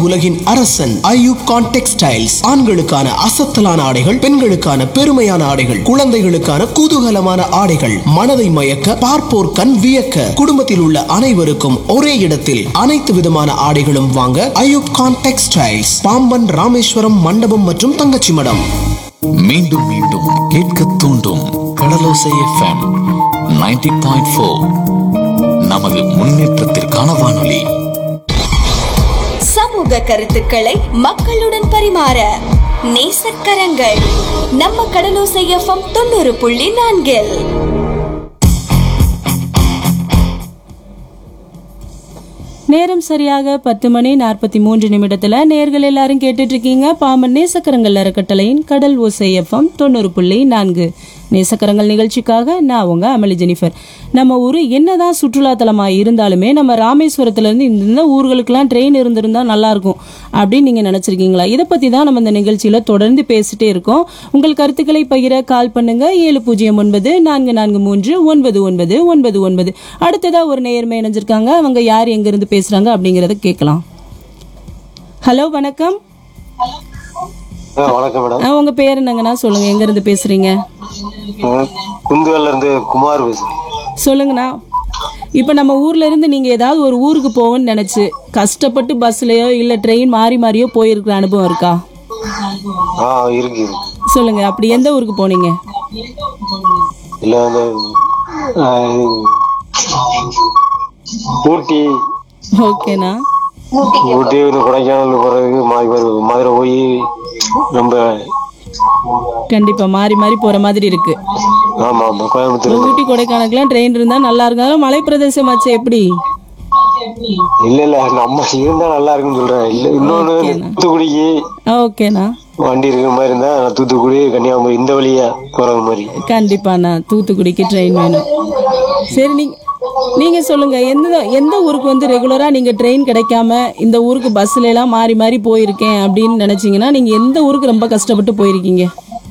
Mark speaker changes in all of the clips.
Speaker 1: உலகின் அரசன் ஐயூப் கான் டெக்ஸ்டைல்ஸ் ஆண்களுக்கான அசத்தலான ஆடைகள் பெண்களுக்கான பெருமையான ஆடைகள் குழந்தைகளுக்கான குதூகலமான ஆடைகள் மனதை மயக்க பார்ப்போர் கண் வியக்க குடும்பத்தில் உள்ள அனைவருக்கும் ஒரே இடத்தில் அனைத்து விதமான ஆடைகளும் வாங்க ஐயூப் கான் டெக்ஸ்டைல்ஸ் பாம்பன் ராமேஸ்வரம் மண்டபம் மற்றும் தங்கச்சி மடம்
Speaker 2: மீண்டும் மீண்டும் கேட்க தூண்டும் கடலோசை எஃப்எம் 90.4 பாயிண்ட் நமது முன்னேற்றத்திற்கான வானொலி
Speaker 3: சமூக கருத்துக்களை மக்களுடன் பரிமாற நேசக்கரங்கள் நம்ம கடலோசை எஃப்எம் தொண்ணூறு புள்ளி நான்கில்
Speaker 4: நேரம் சரியாக பத்து மணி நாற்பத்தி மூன்று நிமிடத்துல நேர்கள் எல்லாரும் கேட்டுட்டு இருக்கீங்க பாமன் நேசக்கரங்கள் அறக்கட்டளையின் கடல் ஓசை எஃப்எம் தொண்ணூறு புள்ளி நான்கு நேசக்கரங்கள் நிகழ்ச்சிக்காக நான் உங்க அமளி ஜெனிஃபர் நம்ம ஊர் என்னதான் சுற்றுலா தலமா இருந்தாலுமே நம்ம ராமேஸ்வரத்துல இருந்து இந்த ஊர்களுக்கெல்லாம் ட்ரெயின் இருந்திருந்தா நல்லா இருக்கும் அப்படின்னு நீங்க நினைச்சிருக்கீங்களா இதை பத்தி தான் நம்ம இந்த நிகழ்ச்சியில தொடர்ந்து பேசிட்டே இருக்கோம் உங்கள் கருத்துக்களை பகிர கால் பண்ணுங்க ஏழு பூஜ்ஜியம் ஒன்பது நான்கு நான்கு மூன்று ஒன்பது ஒன்பது ஒன்பது ஒன்பது அடுத்ததா ஒரு நேயர்மை இணைஞ்சிருக்காங்க அவங்க யார் எங்க இருந்து பேசுறாங்க அப்படிங்கறத கேட்கலாம் ஹலோ வணக்கம்
Speaker 5: ஆ, வணக்கம் மேடம்
Speaker 4: ஆ, உங்க பேர் என்னங்கண்ணா சொல்லுங்க எங்க இருந்து பேசுறீங்க
Speaker 5: நான் குந்துவல்ல இருந்து குமார் பேசுறேன்
Speaker 4: சொல்லுங்கண்ணா இப்போ நம்ம ஊர்ல இருந்து நீங்க ஏதாவது ஒரு ஊருக்கு போகணும்னு நினைச்சு கஷ்டப்பட்டு பஸ்லயோ இல்ல ட்ரெயின் மாறி மாறியோ போயிருக்கிற அனுபவம் இருக்கா
Speaker 5: ஆ இருக்கு இருக்கு.
Speaker 4: சொல்லுங்க அப்படி எந்த ஊருக்கு போனீங்க
Speaker 5: இல்ல அந்த ஆ, ஊட்டி
Speaker 4: ஓகேண்ணா
Speaker 5: ஊட்டி வந்து கொடைக்கானல் போறதுக்கு மா- மதுரை போய் ரொம்ப
Speaker 4: கண்டிப்பா மாறி மாறி போற மாதிரி இருக்கு
Speaker 5: ஆமா ஆமா கோயம்புத்தூர்
Speaker 4: ஊட்டி கொடைக்கானலுக்குலாம் ட்ரெயின் இருந்தா நல்லா இருக்கும் அதெல்லாம் மலை பிரதேசமாச்சு எப்படி
Speaker 5: இல்ல இல்ல நம்ம இருந்தா நல்லா இருக்குன்னு சொல்றேன் இல்ல இன்னொன்னு தூத்துக்குடிக்கு
Speaker 4: ஓகேண்ணா
Speaker 5: வண்டி இருக்கிற மாதிரி இருந்தா நான் தூத்துக்குடி கன்னியாகுமரி இந்த வழியா போறது மாதிரி
Speaker 4: கண்டிப்பாண்ணா தூத்துக்குடிக்கு ட்ரெயின் வேணும் சரி நீங்க நீங்க சொல்லுங்க எந்த எந்த ஊருக்கு வந்து ரெகுலரா நீங்க ட்ரெயின் கிடைக்காம இந்த ஊருக்கு பஸ்ல எல்லாம் மாறி மாறி போயிருக்கேன் அப்படின்னு நினைச்சீங்கன்னா நீங்க எந்த ஊருக்கு ரொம்ப கஷ்டப்பட்டு போயிருக்கீங்க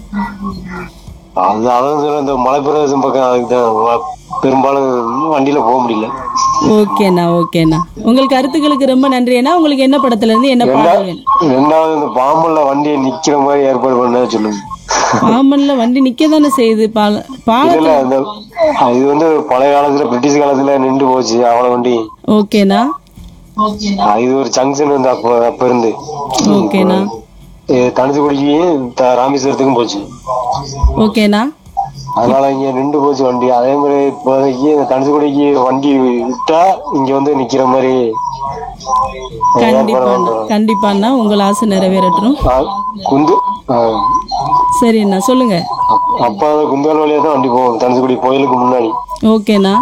Speaker 5: அது அதான் சொல்றேன் இந்த மலைப்பிரதேசம் பக்கம் அதுக்கு தான் பெரும்பாலும் வண்டியில போக முடியல
Speaker 4: ஓகேண்ணா ஓகேண்ணா உங்களுக்கு கருத்துக்களுக்கு ரொம்ப நன்றி அண்ணா உங்களுக்கு என்ன படத்துல இருந்து என்ன பாடல் வேணும்
Speaker 5: ரெண்டாவது இந்த பாம்பன்ல வண்டியை நிக்கிற மாதிரி ஏற்பாடு பண்ண சொல்லுங்க
Speaker 4: பாம்பன்ல வண்டி நிக்க தானே செய்யுது பால பால
Speaker 5: இல்ல இந்த அது இது வந்து பழைய காலத்துல பிரிட்டிஷ் காலத்துல நின்று போச்சு அவ்வளவு வண்டி
Speaker 4: ஓகேண்ணா
Speaker 5: அது இது ஒரு ஜங்ஷன் வந்து அப்ப அப்ப இருந்து
Speaker 4: ஓகேண்ணா
Speaker 5: தனுசுக்குடிக்கு த- ராமேஸ்வரத்துக்கும் போச்சு
Speaker 4: ஓகேண்ணா
Speaker 5: அதனால இங்க நின்று போச்சு வண்டி அதே மாதிரி இப்போதைக்கு இந்த தனுசுக்குடிக்கு வண்டி விட்டா இங்க வந்து நிக்கிற மாதிரி ஏற்பாடு
Speaker 4: கண்டிப்பாண்ணா
Speaker 5: பண்றோம்.
Speaker 4: கண்டிப்பாண்ணா உங்கள் ஆசை நிறைவேறட்டும்
Speaker 5: ஆ, குந்து ஆ.
Speaker 4: சரிண்ணா சொல்லுங்க
Speaker 5: அப்- அப்ப அந்த குந்தால் வழியா தான் வண்டி போகும் தனுசுக்குடி கோயிலுக்கு முன்னாடி
Speaker 4: ஓகேண்ணா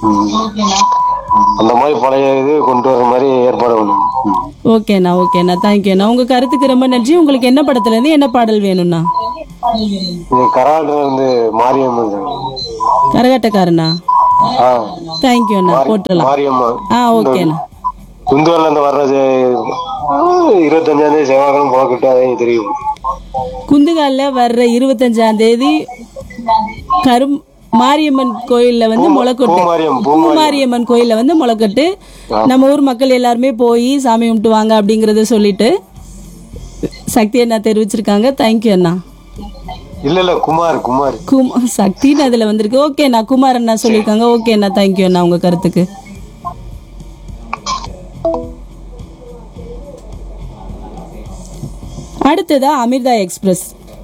Speaker 5: அந்த மாதிரி பழைய இது கொண்டு வர மாதிரி ஏற்பாடு பண்ணும் ம்.
Speaker 4: ஓகேண்ணா ஓகேண்ணா தேங்க்யூண்ணா உங்க கருத்துக்கு ரொம்ப நன்றி உங்களுக்கு என்ன படத்துல இருந்து என்ன பாடல் வேணும்ண்ணா
Speaker 5: இது கராட்டில இருந்து மாரியம்மன் தான்.
Speaker 4: கரகாட்டக்காரண்ணா
Speaker 5: ஆ
Speaker 4: தேங்க்யூண்ணா போட்டுடலாம்
Speaker 5: மாரியம்மன்
Speaker 4: ஆ ஓகேண்ணா
Speaker 5: குந்தூர்ல இருந்து வர்றது இருபத்தஞ்சாம் தேதி செவ்வாய்க்கிழமை புறக்கிட்டு அதே தெரியும்
Speaker 4: குந்துகால்ல வர்ற இருபத்தஞ்சாம் தேதி கரும் மாரியம்மன் கோயில்ல வந்து முளைக்கொட்டு
Speaker 5: பூமாரியம்,
Speaker 4: பூமாரியம்மன் கோயில்ல வந்து முளைக்கட்டு நம்ம ஊர் மக்கள் எல்லாருமே போய் சாமி கும்பிட்டு வாங்க அப்படிங்கறத சொல்லிட்டு சக்தி அண்ணா தெரிவிச்சிருக்காங்க தேங்க்யூ அண்ணா
Speaker 5: இல்ல இல்ல குமார் குமார்
Speaker 4: குமா சக்தின்னு அதுல வந்திருக்கு ஓகே அண்ணா குமார் அண்ணா சொல்லியிருக்காங்க ஓகே அண்ணா தேங்க்யூ அண்ணா உங்க கருத்துக்கு அடுத்ததா அமிர்தா எக்ஸ்பிரஸ்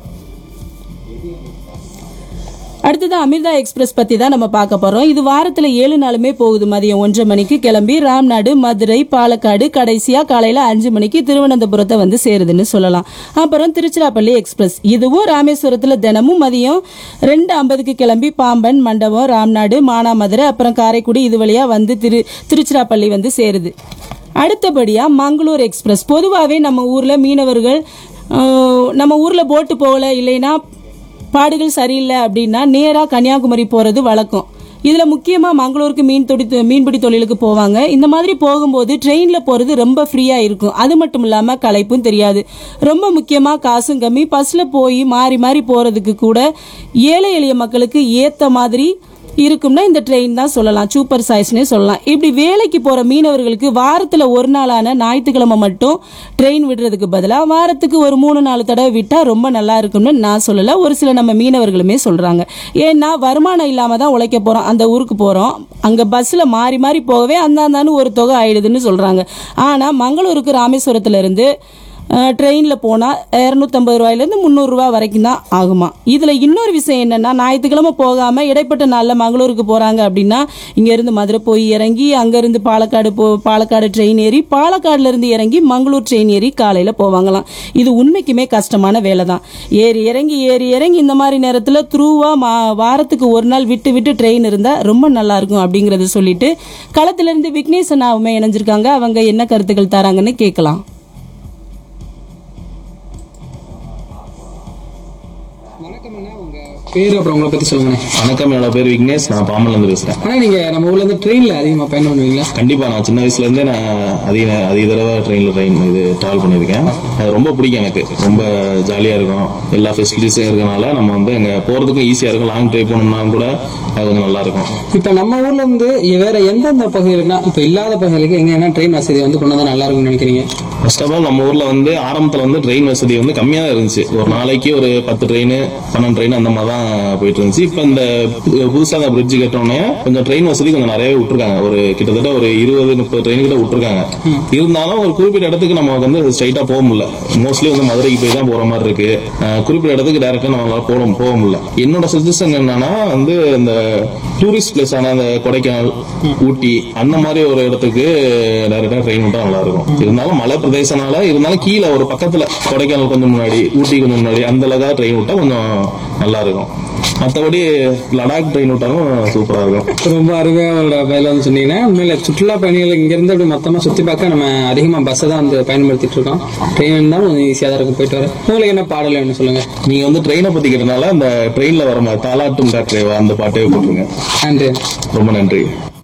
Speaker 4: அடுத்தது அமிர்தா எக்ஸ்பிரஸ் பத்தி தான் நம்ம பார்க்க போறோம் இது வாரத்துல ஏழு நாளுமே போகுது மதியம் ஒன்றரை மணிக்கு கிளம்பி ராம்நாடு மதுரை பாலக்காடு கடைசியா காலையில அஞ்சு மணிக்கு திருவனந்தபுரத்தை வந்து சேருதுன்னு சொல்லலாம் அப்புறம் திருச்சிராப்பள்ளி எக்ஸ்பிரஸ் இதுவும் ராமேஸ்வரத்துல தினமும் மதியம் ரெண்டு ஐம்பதுக்கு கிளம்பி பாம்பன் மண்டபம் ராம்நாடு மானாமதுரை அப்புறம் காரைக்குடி இது வழியா வந்து திரு திருச்சிராப்பள்ளி வந்து சேருது அடுத்தபடியா மங்களூர் எக்ஸ்பிரஸ் பொதுவாகவே நம்ம ஊர்ல மீனவர்கள் ஆஹ், நம்ம ஊர்ல போட்டு போகல இல்லைன்னா பாடுகள் சரியில்லை அப்படின்னா நேராக கன்னியாகுமரி போகிறது வழக்கம் இதில் முக்கியமாக மங்களூருக்கு மீன் தொடி மீன்பிடி தொழிலுக்கு போவாங்க இந்த மாதிரி போகும்போது ட்ரெயினில் போகிறது ரொம்ப ஃப்ரீயாக இருக்கும் அது மட்டும் இல்லாமல் களைப்பும் தெரியாது ரொம்ப முக்கியமாக காசும் கம்மி பஸ்ஸில் போய் மாறி மாறி போகிறதுக்கு கூட ஏழை எளிய மக்களுக்கு ஏற்ற மாதிரி இருக்கும்னா இந்த ட்ரெயின் தான் சொல்லலாம் சூப்பர் சாய்ஸ்னே சொல்லலாம் இப்படி வேலைக்கு போற மீனவர்களுக்கு வாரத்துல ஒரு நாளான ஞாயிற்றுக்கிழமை மட்டும் ட்ரெயின் விடுறதுக்கு பதிலா வாரத்துக்கு ஒரு மூணு நாலு தடவை விட்டா ரொம்ப நல்லா இருக்கும்னு நான் சொல்லல ஒரு சில நம்ம மீனவர்களுமே சொல்றாங்க ஏன்னா வருமானம் இல்லாம தான் உழைக்க போறோம் அந்த ஊருக்கு போறோம் அங்க பஸ்ல மாறி மாறி போகவே அந்தாந்தான்னு ஒரு தொகை ஆயிடுதுன்னு சொல்றாங்க ஆனா மங்களூருக்கு ராமேஸ்வரத்துல இருந்து ட்ரெயினில் போனால் இரநூத்தம்பது ரூபாயிலேருந்து முந்நூறுரூவா வரைக்கும் தான் ஆகுமா இதில் இன்னொரு விஷயம் என்னென்னா ஞாயிற்றுக்கிழமை போகாமல் இடைப்பட்ட நாளில் மங்களூருக்கு போகிறாங்க அப்படின்னா இங்கேருந்து மதுரை போய் இறங்கி அங்கேருந்து பாலக்காடு போ பாலக்காடு ட்ரெயின் ஏறி பாலக்காடுலேருந்து இறங்கி மங்களூர் ட்ரெயின் ஏறி காலையில் போவாங்களாம் இது உண்மைக்குமே கஷ்டமான வேலை தான் ஏறி இறங்கி ஏறி இறங்கி இந்த மாதிரி நேரத்தில் த்ரூவாக மா வாரத்துக்கு ஒரு நாள் விட்டு விட்டு ட்ரெயின் இருந்தால் ரொம்ப நல்லா இருக்கும் அப்படிங்கிறத சொல்லிட்டு களத்திலிருந்து விக்னேசன் அவங்க இணைஞ்சிருக்காங்க அவங்க என்ன கருத்துக்கள் தராங்கன்னு கேட்கலாம்
Speaker 6: வணக்கம்ண்ணா உங்க பேரு அப்புறம் உங்களை பத்தி சொல்லுங்கண்ணே
Speaker 7: வணக்கம் என்னோட பேர் விக்னேஷ் நான் பாம்பன்ல இருந்து பேசுறேன்
Speaker 6: ஆனா நீங்க நம்ம ஊர்ல இருந்து ட்ரெயின்ல அதிகமா பயணம் பண்ணுவீங்களா
Speaker 7: கண்டிப்பா நான் சின்ன வயசுல இருந்தே நான் அதிக அதிக தடவை ட்ரெயின்ல ட்ரெயின் இது டிராவல் பண்ணியிருக்கேன் அது ரொம்ப பிடிக்கும் எனக்கு ரொம்ப ஜாலியா இருக்கும் எல்லா ஃபெசிலிட்டிஸும் இருக்கனால நம்ம வந்து அங்க போறதுக்கும் ஈஸியா இருக்கும் லாங் டிரைவ் போனோம்னா கூட அது கொஞ்சம் நல்லா இருக்கும்
Speaker 6: இப்ப நம்ம ஊர்ல இருந்து வேற எந்தெந்த பகுதிகளுக்குனா இப்ப இல்லாத பகுதிகளுக்கு எங்க என்ன ட்ரெயின் வசதி வந்து கொண்டு வந்தா நல்லா இருக்கும்னு நினைக்கிறீங்க
Speaker 7: ஃபர்ஸ்ட் ஆஃப் ஆல் நம்ம ஊர்ல வந்து ஆரம்பத்துல வந்து ட்ரெயின் வசதி வந்து கம்மியா தான் இருந்துச்சு ஒரு நாளைக்கு ஒரு பத்து ட்ரெயின் பன்னெண்டு ட்ரெயின் அந்த மாதிரி தான் போயிட்டு இருந்துச்சு இப்போ இந்த பு- புதுசா அந்த பிரிட்ஜ் கட்டோடனே கொஞ்சம் ட்ரெயின் வசதி கொஞ்சம் நிறையவே விட்டுருக்காங்க ஒரு கிட்டத்தட்ட ஒரு இருபது முப்பது ட்ரெயின் கிட்ட விட்டுருக்காங்க இருந்தாலும் ஒரு குறிப்பிட்ட இடத்துக்கு நம்ம வந்து ஸ்ட்ரைட்டா போக முடியல மோஸ்ட்லி வந்து மதுரைக்கு போய் தான் போற மாதிரி இருக்கு அஹ் குறிப்பிட்ட இடத்துக்கு டேரக்டா நம்மளால போக போக முடியல என்னோட சஜஷன் என்னன்னா வந்து இந்த டூரிஸ்ட் பிளேஸ் ஆன அந்த கொடைக்கானல் ஊட்டி அந்த மாதிரி ஒரு இடத்துக்கு டேரக்டா ட்ரெயின் விட்டா நல்லா இருக்கும் இருந்தாலும் மலை பிரதேசனால இருந்தாலும் கீழே ஒரு பக்கத்துல கொடைக்கானல் கொஞ்சம் முன்னாடி ஊட்டி கொஞ்சம் முன்னாடி அந்த அளவுக்கு ட்ரெயின் விட்டா கொஞ்சம் நல்லா இருக்கும் மற்றபடி லடாக் ட்ரெயின் விட்டாலும் சூப்பரா இருக்கும்
Speaker 6: ரொம்ப அருமையா உங்களோட பதில வந்து சொன்னீங்கன்னா உண்மையில சுற்றுலா பயணிகள் இங்க இருந்து அப்படி மொத்தமா சுத்தி பார்க்க நம்ம அதிகமா பஸ்ஸை தான் வந்து பயன்படுத்திட்டு இருக்கோம் ட்ரெயின் இருந்தாலும் கொஞ்சம் ஈஸியா தான் இருக்கும் போயிட்டு வர உங்களுக்கு என்ன பாடல் வேணும் சொல்லுங்க
Speaker 7: நீங்க வந்து ட்ரெயினை பத்தி கேட்டனால அந்த ட்ரெயின்ல வர மாதிரி தாலாட்டும் காற்றேவா அந்த பாட்டே போட்டுருங்க
Speaker 6: நன்றி
Speaker 7: ரொம்ப நன்றி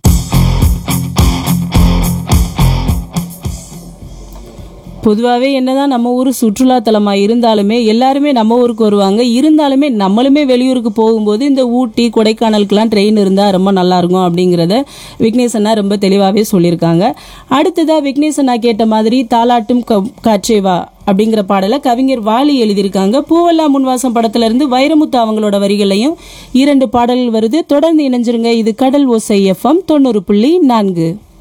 Speaker 4: பொதுவாகவே என்னதான் நம்ம ஊர் சுற்றுலாத்தலமா இருந்தாலுமே எல்லாருமே நம்ம ஊருக்கு வருவாங்க இருந்தாலுமே நம்மளுமே வெளியூருக்கு போகும்போது இந்த ஊட்டி கொடைக்கானலுக்கெல்லாம் ட்ரெயின் இருந்தால் ரொம்ப நல்லா இருக்கும் அப்படிங்கிறத விக்னேஷ் அண்ணா ரொம்ப தெளிவாகவே சொல்லியிருக்காங்க அடுத்ததா விக்னேஷ் அண்ணா கேட்ட மாதிரி தாலாட்டும் க- காற்றேவா அப்படிங்கிற பாடலை கவிஞர் வாலி எழுதியிருக்காங்க பூவெல்லாம் முன்வாசம் படத்துல இருந்து வைரமுத்து அவங்களோட வரிகளையும் இரண்டு பாடல்கள் வருது தொடர்ந்து இணைஞ்சிருங்க இது கடல் ஓசை எஃப்எம் தொண்ணூறு புள்ளி நான்கு